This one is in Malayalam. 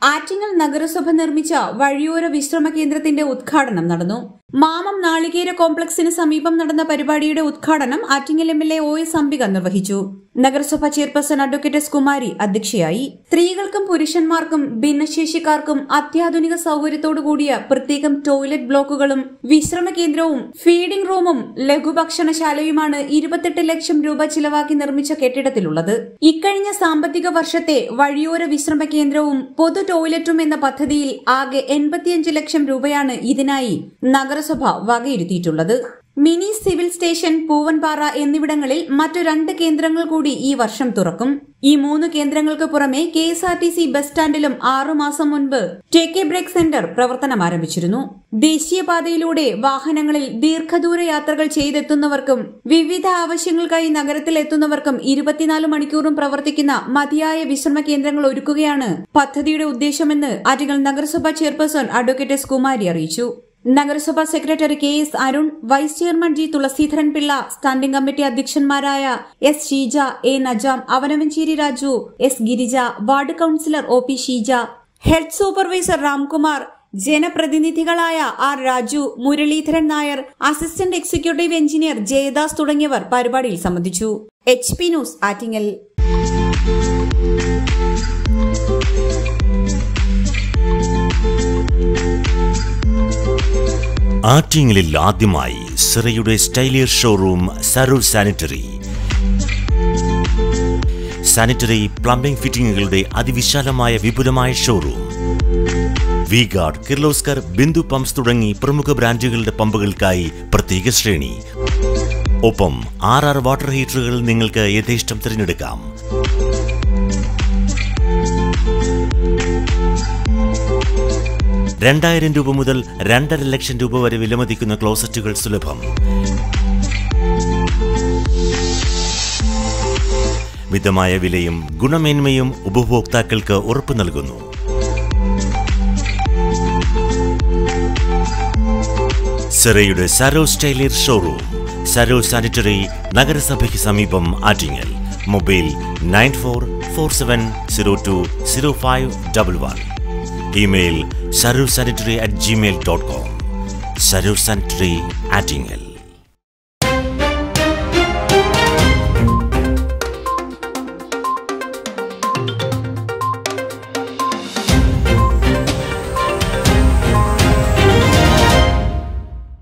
ആറ്റിങ്ങൽ നഗരസഭ നിർമ്മിച്ച വഴിയോര വിശ്രമ കേന്ദ്രത്തിന്റെ ഉദ്ഘാടനം നടന്നു മാമം നാളികേര കോംപ്ലക്സിന് സമീപം നടന്ന പരിപാടിയുടെ ഉദ്ഘാടനം Attingal M L A O S Ambika നിർവഹിച്ചു നഗരസഭ ചെയർപേഴ്സൺ അഡ്വക്കേറ്റ് എസ് കുമാരി അധ്യക്ഷയായി സ്ത്രീകൾക്കും പുരുഷന്മാർക്കും ഭിന്നശേഷിക്കാർക്കും അത്യാധുനിക സൗകര്യത്തോടുകൂടിയ പ്രത്യേകം ടോയ്ലറ്റ് ബ്ലോക്കുകളും വിശ്രമ കേന്ദ്രവും ഫീഡിംഗ് റൂമും ലഘുഭക്ഷണശാലയുമാണ് ഇരുപത്തെട്ട് ലക്ഷം രൂപ ചിലവാക്കി നിർമ്മിച്ച കെട്ടിടത്തിലുള്ളത് ഇക്കഴിഞ്ഞ സാമ്പത്തിക വർഷത്തെ വഴിയോര വിശ്രമ കേന്ദ്രവും പൊതു ടോയ്ലറ്റും എന്ന പദ്ധതിയിൽ ആകെ എൺപത്തിയഞ്ച് ലക്ഷം രൂപയാണ് ഇതിനായി നഗരസഭ വകയിരുത്തിയിട്ടുള്ളത് മിനി സിവിൽ സ്റ്റേഷൻ പൂവൻപാറ എന്നിവിടങ്ങളിൽ മറ്റു രണ്ട് കേന്ദ്രങ്ങൾ കൂടി ഈ വർഷം തുറക്കും ഈ മൂന്ന് കേന്ദ്രങ്ങൾക്ക് പുറമെ K S R T C bus സ്റ്റാൻഡിലും ആറുമാസം മുൻപ് ടേക്ക് ബ്രേക്ക് സെന്റർ പ്രവർത്തനം ആരംഭിച്ചിരുന്നു ദേശീയപാതയിലൂടെ വാഹനങ്ങളിൽ ദീർഘദൂര യാത്രകൾ ചെയ്തെത്തുന്നവർക്കും വിവിധ ആവശ്യങ്ങൾക്കായി നഗരത്തിൽ എത്തുന്നവർക്കും ഇരുപത്തിനാല് മണിക്കൂറും പ്രവർത്തിക്കുന്ന മതിയായ വിശ്രമ കേന്ദ്രങ്ങൾ ഒരുക്കുകയാണ് പദ്ധതിയുടെ ഉദ്ദേശമെന്ന് ആറ്റിങ്ങൽ നഗരസഭാ ചെയർപേഴ്സൺ അഡ്വക്കേറ്റ് എസ് കുമാരി അറിയിച്ചു നഗരസഭാ secretary K S Arun vice chairman G Thulaseedharan Pillai standing committee അധ്യക്ഷന്മാരായ S Sheeja A Najam Avanavanchery Raju S Girija ward councillor O P Sheeja health supervisor Ramkumar ജനപ്രതിനിധികളായ R Raju Muraleedharan Nair assistant executive engineer Jayadas തുടങ്ങിയവർ പരിപാടിയിൽ സംബന്ധിച്ചു എച്ച് പി ന്യൂസ് ആറ്റിങ്ങൽ ആറ്റിങ്ങലിൽ ആദ്യമായി സിറയുടെ സ്റ്റൈലിയർ ഷോറൂം സരൂർ സാനിറ്ററി സാനിറ്ററി പ്ലംബിംഗ് ഫിറ്റിംഗുകളുടെ അതിവിശാലമായ വിപുലമായ showroom V Guard Kirloskar Bindu pumps തുടങ്ങി പ്രമുഖ ബ്രാൻഡുകളുടെ പമ്പുകൾക്കായി പ്രത്യേക ശ്രേണി ഒപ്പം ആർ ആർ വാട്ടർ ഹീറ്ററുകൾ നിങ്ങൾക്ക് യഥേഷ്ടം തിരഞ്ഞെടുക്കാം രണ്ടായിരം രൂപ മുതൽ രണ്ടര ലക്ഷം രൂപ വരെ വിലമതിക്കുന്ന ക്ലോസറ്റുകൾ സുലഭം മിതമായ വിലയും ഗുണമേന്മയും ഉപഭോക്താക്കൾക്ക് ഉറപ്പു നൽകുന്നു സിറയുടെ സരോ സ്റ്റൈലിയർ ഷോറൂം സരോ സാനിറ്ററി നഗരസഭയ്ക്ക് സമീപം Attingal mobile nine four four seven zero two zero five double one email സരോ sanitary at Gmail dot com സരോ സാനിറ്ററി ആറ്റിങ്ങൽ